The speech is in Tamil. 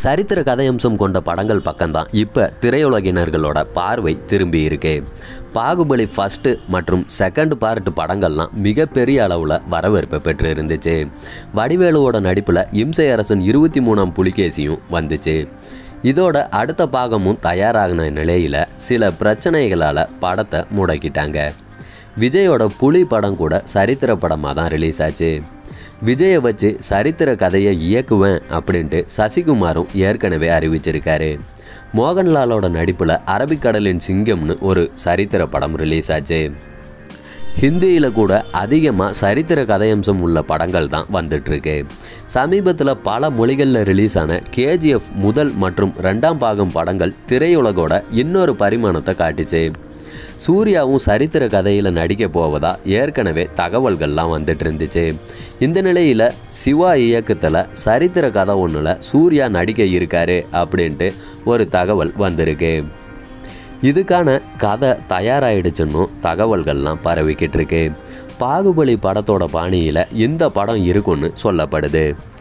சரித்திர கதையம்சம் கொண்ட படங்கள் பக்கம்தான் இப்போ திரையுலகினர்களோட பார்வை திரும்பி இருக்கு பாகுபலி ஃபஸ்ட்டு மற்றும் செகண்ட் பார்ட் படங்கள்லாம் மிகப்பெரிய அளவில் வரவேற்பை பெற்று இருந்துச்சு வடிவேலுவோட நடிப்பில் இம்சை அரசன் இருபத்தி மூணாம் புலிகேசியும் வந்துச்சு இதோட அடுத்த பாகமும் தயாராகின நிலையில் சில பிரச்சனைகளால் படத்தை முடக்கிட்டாங்க விஜயோட புலி படம் கூட சரித்திர படமாக தான் ரிலீஸ் ஆச்சு விஜயை வச்சு சரித்திர கதையை இயக்குவேன் அப்படின்ட்டு சசிகுமாரும் ஏற்கனவே அறிவிச்சிருக்காரு மோகன்லாலோட நடிப்பில் அரபிக்கடலின் சிங்கம்னு ஒரு சரித்திர படம் ரிலீஸ் ஆச்சு ஹிந்தியில் கூட அதிகமாக சரித்திர கதையம்சம் உள்ள படங்கள் தான் வந்துட்டுருக்கு சமீபத்தில் பல மொழிகளில் ரிலீஸ் ஆன கேஜிஎஃப் முதல் மற்றும் ரெண்டாம் பாகம் படங்கள் திரையுலகோட இன்னொரு பரிமாணத்தை காட்டுச்சு சூர்யாவும் சரித்திர கதையில் நடிக்க போவதா ஏற்கனவே தகவல்கள்லாம் வந்துட்டு இருந்துச்சு இந்த நிலையில் சிவா இயக்கத்தில் சரித்திர கதை ஒன்றில் சூர்யா நடிக்க இருக்காரு அப்படின்ட்டு ஒரு தகவல் வந்திருக்கு இதுக்கான கதை தயாராகிடுச்சுன்னு தகவல்கள்லாம் பரவிக்கிட்டு இருக்கு பாகுபலி படத்தோட பாணியில் இந்த படம் இருக்குன்னு சொல்லப்படுது